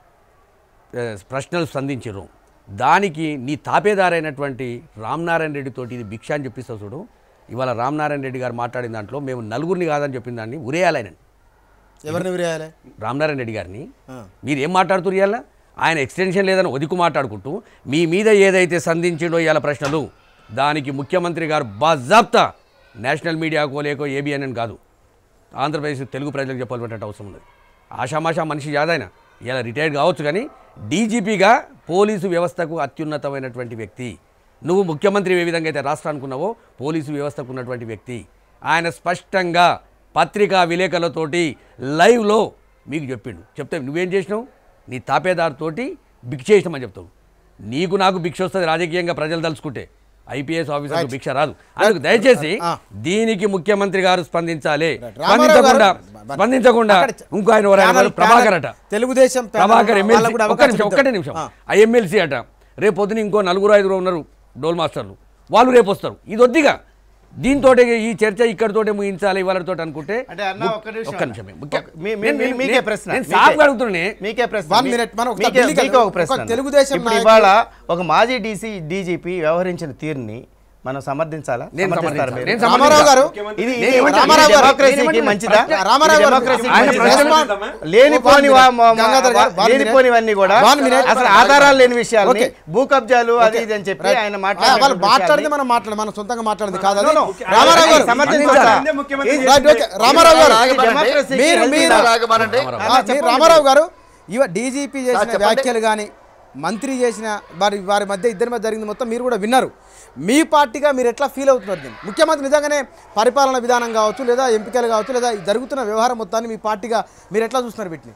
ఆ, ప్రశ్నలు స్పందించారో దానికి నీ తాపేదారైనటువంటి రామనారాయణ రెడ్డితోటి ఇది భిక్ష అని చెప్పిస్తావు చూడు ఇవాళ రామనారాయణ రెడ్డి గారు మాట్లాడిన దాంట్లో మేము నలుగురిని కాదని చెప్పిన దాన్ని ఉరేయాలని
ఎవరిని విరేయాలి
రామనారాయణ రెడ్డి గారిని
ఆ.
మీరు ఏం మాట్లాడుతున్నారు ఇవాళ ఆయన ఎక్స్టెన్షన్ లేదని ఒదికు మాట్లాడుకుంటూ మీ మీద ఏదైతే సంధించిండో ఇవాళ ప్రశ్నలు దానికి ముఖ్యమంత్రి గారు బాజాబ్తా నేషనల్ మీడియాకో లేకో ఏబిఎన్ అని కాదు ఆంధ్రప్రదేశ్ తెలుగు ప్రజలకు చెప్పాల్సినటువంటి అవసరం ఉన్నది ఆషామాషా మనిషి యాదైన ఇలా రిటైర్డ్ కావచ్చు కానీ డీజీపీగా పోలీసు వ్యవస్థకు అత్యున్నతమైనటువంటి వ్యక్తి నువ్వు ముఖ్యమంత్రి ఏ విధంగా అయితే రాష్ట్రానికి ఉన్నావో పోలీసు వ్యవస్థకు ఉన్నటువంటి వ్యక్తి ఆయన స్పష్టంగా పత్రికా విలేకరులతోటి లైవ్లో మీకు చెప్పిండు చెప్తే నువ్వేం చేసినావు నీ తాపేదారుతోటి భిక్ష చేసినామని చెప్తావు నీకు నాకు భిక్ష వస్తుంది రాజకీయంగా ప్రజలు తలుచుకుంటే ఐపీఎస్ ఆఫీసర్ భిక్ష రాదు అందుకు దయచేసి
ఆ.
దీనికి ముఖ్యమంత్రి గారు స్పందించాలి
రామారావు గారు-
స్పందించకుండా స్పందించకుండా
అక్కడ
ఇంకో ఆయన ఎవరు ఆయన
ప్యానల్-
ప్రభాకర్ అట
తెలుగుదేశం ప్యానల్
ప్రభాకర్
వాళ్ళకు
ఎమ్మెల్సీ
కూడా
ఒక్క
అవకాశం
నిమిషం
ఇద్దాం.
ఒక్కటే నిమిషం
ఆ.
ఆ ఎమ్మెల్సీ అట రేపు పొద్దున ఇంకో నలుగురు ఐదుగురు ఉన్నారు డోల్ మాస్టర్లు వాళ్ళు రేపు వస్తారు ఇది వద్దిగా దీంతో ఈ చర్చ ఇక్కడితోటే ముగించాలి వాళ్ళతో అనుకుంటే
అంటే అన్న ఒక్క నిమిషం
ఒక్క
అన్న.
నిమిషం ముఖ్య-
ఒక- మీ- మీ-
నేను-
మీ-
నేను-
మీకే ప్రశ్న
నేను
మీకే.
సాఫ్గా అడుగుతున్నానే
మీకే ప్రశ్న
One
మీ-
minute, మనం ఒక
మీకే-
బిల్లికి-
మీకే ఒక
ఒక
ప్రశ్న అన్న.
తెలుగుదేశం
ఇప్పుడు
నాయకుడు-
ఇవాళ ఒక మాజీ డీసీ డీజీపీ వ్యవహరించిన తీరుని మనం సమర్థించాలా
నేను
సమర్థిస్తారా
సమర్థించను.
మీరు?
నేను
రామారావు గారు
ఇది
నేను ఏమంటాను?
రామారావు గారు
నేను
డెమోక్రసీకి
ఏమంటాను?
మంచిదా
రామారావు
ఇది
గారు
డెమోక్రసీకి
ఆయన
మంచిదా?
ప్రశ్నలు
లేనిపోని వా- మా- మా-
గంగాధర్ గారు, one minute.
లేనిపోనివన్నీ కూడా
One minute.
అసలు ఆధారాలు లేని విషయాలు
Okay.
భూ కబ్జాలు అది ఇది అని చెప్పి
Right.
ఆయన
ఆ, వాళ్ళు
మాట్లాడారు
మాట్లాడితే మనం మాట్లాడదు మనం సొంతంగా మాట్లాడింది కాదు అది.
No, no.
రామారావు గారు
సమర్థించాలా?
ఇదే ముఖ్యమంత్రి
ఇది-
రైట్, ఓకే. రామారావు గారు
ఇది డెమోక్రసీకి
మీరు
healthy
మీరు
లా?
ఆ, మీరు రామారావు గారు ఇవ డీజీపీ చేసిన
చెప్పండి.
వ్యాఖ్యలు కానీ మంత్రి చేసిన వారి వారి మధ్య ఇద్దరి మధ్య జరిగింది మొత్తం మీరు కూడా విన్నారు మీ పార్టీగా మీరు ఎట్లా ఫీల్ అవుతున్నారు దీన్ని ముఖ్యమంత్రి నిజంగానే పరిపాలన విధానం కావచ్చు లేదా ఎంపికలు కావచ్చు లేదా ఈ జరుగుతున్న వ్యవహారం మొత్తాన్ని మీ పార్టీగా మీరు ఎట్లా చూస్తున్నారు వీటిని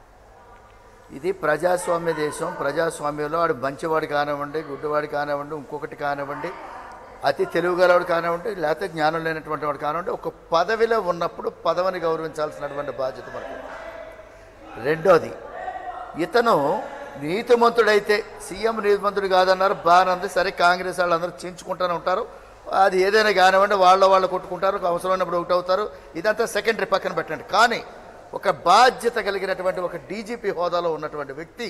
ఇది ప్రజాస్వామ్య దేశం ప్రజాస్వామ్యంలో వాడు మంచివాడు కానివ్వండి గుడ్డివాడు కానివ్వండి ఇంకొకటి కానివ్వండి అతి తెలుగుగలవాడు కానివ్వండి లేకపోతే జ్ఞానం లేనటువంటి వాడు కానివ్వండి ఒక పదవిలో ఉన్నప్పుడు పదవిని గౌరవించాల్సినటువంటి బాధ్యత మనకు రెండోది ఇతను నీతిమంతుడైతే సీఎం నీతిమంతుడు కాదన్నారు బాగానే సరే కాంగ్రెస్ వాళ్ళందరూ చించుకుంటూనే ఉంటారు అది ఏదైనా కానివ్వండి వాళ్ళ వాళ్ళు కొట్టుకుంటారు అవసరమైనప్పుడు ఒకటి అవుతారు ఇదంతా సెకండరీ పక్కన పెట్టండి కానీ ఒక బాధ్యత కలిగినటువంటి ఒక డీజీపీ హోదాలో ఉన్నటువంటి వ్యక్తి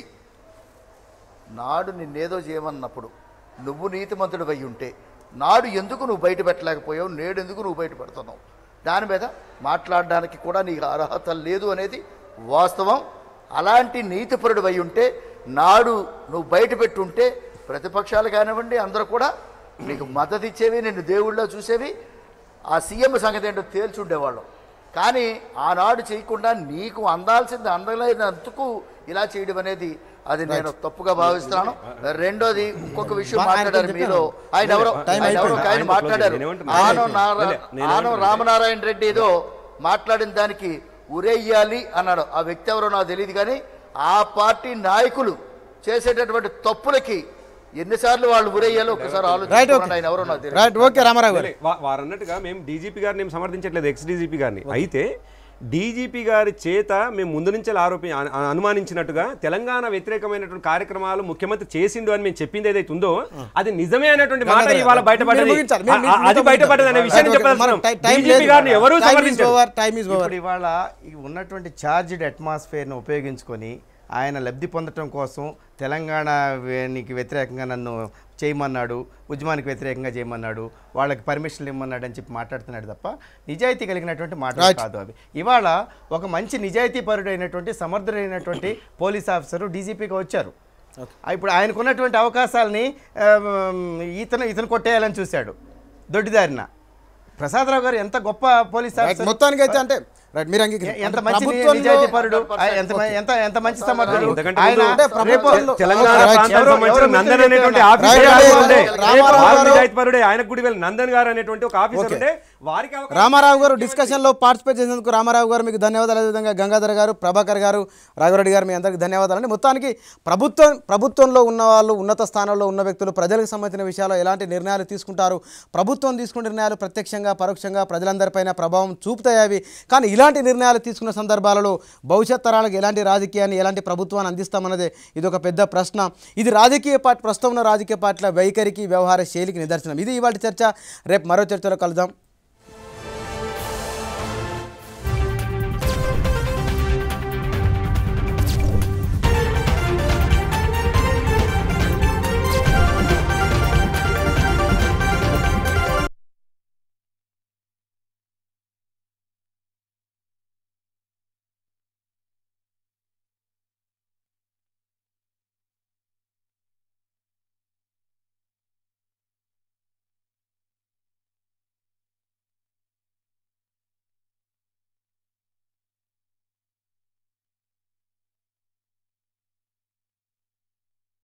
నాడు నిన్నేదో చేయమన్నప్పుడు నువ్వు నీతిమంతుడు అయి ఉంటే నాడు ఎందుకు నువ్వు బయట పెట్టలేకపోయావు నేడు ఎందుకు నువ్వు బయట పెడుతున్నావు దాని మీద మాట్లాడడానికి కూడా నీకు అర్హత లేదు అనేది వాస్తవం అలాంటి నీతిపరుడు అయి ఉంటే నాడు నువ్వు బయట పెట్టుంటే ప్రతిపక్షాలు కానివ్వండి అందరూ కూడా నీకు మద్దతు ఇచ్చేవి నిన్ను దేవుళ్ళో చూసేవి ఆ సీఎం సంగతి ఏంటో తేల్చుండేవాళ్ళం కానీ ఆనాడు చేయకుండా నీకు అందాల్సింది అందలేనందుకు ఇలా చేయడం అనేది అది నేను తప్పుగా భావిస్తున్నాను రెండోది ఇంకొక విషయం
బా- ఆయన
మాట్లాడారు
చెప్పాను.
మీలో ఆయన ఎవరో
టైం
ఆయన ఎవరో
అయిపోయింది.
ఒక ఆయన
ఆయన
మాట్లాడారు
నేను ఏమంటున్నా?
ఆనం నారా-
లే, నేను
ఆనం
ఏమంటున్నా?
రామనారాయణ రెడ్డి ఏదో మాట్లాడిన దానికి ఉరేయ్యాలి అన్నాడు ఆ వ్యక్తి ఎవరో నాకు తెలియదు కానీ ఆ పార్టీ నాయకులు చేసేటటువంటి తప్పులకి ఎన్నిసార్లు వాళ్ళు ఉరేయాలో ఒకసారి
రైట్
ఆలోచించుకోండి
ఓకే
ఆయన ఎవరో నాకు తెలియదు
రైట్ ఓకే రామారావు గారు
లే, వా- వారు అన్నట్టుగా మేము డీజీపీ గారిని ఏం సమర్థించట్లేదు ఎక్స్ డీజీపీ గారిని అయితే డీజీపీ గారి చేత మేము ముందు నుంచి ఆరోపి అను- అనుమానించినట్టుగా తెలంగాణ వ్యతిరేకమైనటువంటి కార్యక్రమాలు ముఖ్యమంత్రి చేసిండు అని మేము చెప్పింది ఏదైతే ఉందో అది నిజమే అనేటువంటి మాట
గంగాధర్
ఇవాళ
గారు,
బయటపడ్డది
మీరు ముగించాలి. మీరు-
ఆ-
మీరు-
ఆ- అది
మీతో
బయటపడ్డది అనే
ముగించాలి.
విషయాన్ని
రైట్ ఓకే.
చెప్పాల్సిన
మరి టై- టైం
డీజీపీ
లేదు.
గారిని ఎవరు
టైం ఈజ్
సమర్థించారు
ఓవర్ టైం ఈజ్ ఓవర్
ఇప్పుడు ఇవాళ ఈ ఉన్నటువంటి ఛార్జ్డ్ అట్మాస్ఫియర్ను ఉపయోగించుకొని ఆయన లబ్ధి పొందటం కోసం తెలంగాణ వేనికి వ్యతిరేకంగా నన్ను చేయమన్నాడు ఉద్యమానికి వ్యతిరేకంగా చేయమన్నాడు వాళ్ళకి పర్మిషన్లు ఇమ్మన్నాడు అని చెప్పి మాట్లాడుతున్నాడు తప్ప నిజాయితీ కలిగినటువంటి మాటలు
Right.
కాదు అవి ఇవాళ ఒక మంచి నిజాయితీ పరుడైనటువంటి సమర్థుడైనటువంటి పోలీస్ ఆఫీసరు డీజీపీగా వచ్చారు ఆ, ఇప్పుడు ఆయనకున్నటువంటి అవకాశాలని ఆ, ఇతను ఇతను కొట్టేయాలని చూశాడు దొడ్డిదారిన ప్రసాదరావు గారు ఎంత గొప్ప పోలీస్
రైట్
ఆఫీసర్
మొత్తానికి అయితే అంటే రైట్ మీరు
ఎ-
అంగీకరించారు.
ఎంత
అంటే
మంచి ని-
ప్రభుత్వంలో-
నిజాయితీ పరుడు ఆ, ఎంత మ- ఎంత ఎంత మంచి సమర్థుడు
ఇంతకంటే
ఆయన
ముందు
అంటే
రేపు
ప్రభుత్వంలో-
తెలంగాణ
రైట్.
ప్రాంతానికి
ఎవరో-
సంబంధించిన
ఎవరో
నందన్
మిత్రులు
అనేటువంటి
చెప్పారు.
ఆఫీసర్
రైట్
గారు
రైట్
ఉండే.
రామారావు
వారు
గారు-
నిజాయితీ పరుడే ఆయనకు గుడివేలు నందన్ గారు అనేటువంటి ఒక ఆఫీసర్
ఓకే.
ఉండే వారికి అవకాశం
రామారావు గారు డిస్కషన్లో పార్టిసిపేట్ చేసినందుకు రామారావు గారు మీకు ధన్యవాదాలు అదేవిధంగా గంగాధర్ గారు ప్రభాకర్ గారు రాఘవరెడ్డి గారు మీ అందరికీ ధన్యవాదాలు అండి మొత్తానికి ప్రభుత్వం ప్రభుత్వంలో ఉన్న వాళ్ళు ఉన్నత స్థానంలో ఉన్న వ్యక్తులు ప్రజలకు సంబంధించిన విషయాల్లో ఎలాంటి నిర్ణయాలు తీసుకుంటారు ప్రభుత్వం తీసుకునే నిర్ణయాలు ప్రత్యక్షంగా పరోక్షంగా ప్రజలందరిపైన ప్రభావం చూపుతాయి అవి కానీ ఇలాంటి నిర్ణయాలు తీసుకున్న సందర్భాలలో భవిష్యత్ తరాలకు ఎలాంటి రాజకీయాన్ని ఎలాంటి ప్రభుత్వాన్ని అందిస్తామన్నదే ఇది ఒక పెద్ద ప్రశ్న ఇది రాజకీయ పార్టీ ప్రస్తుతం ఉన్న రాజకీయ పార్టీల వైఖరికి వ్యవహార శైలికి నిదర్శనం ఇది ఇవాటి చర్చ రేపు మరో చర్చలో కలుద్దాం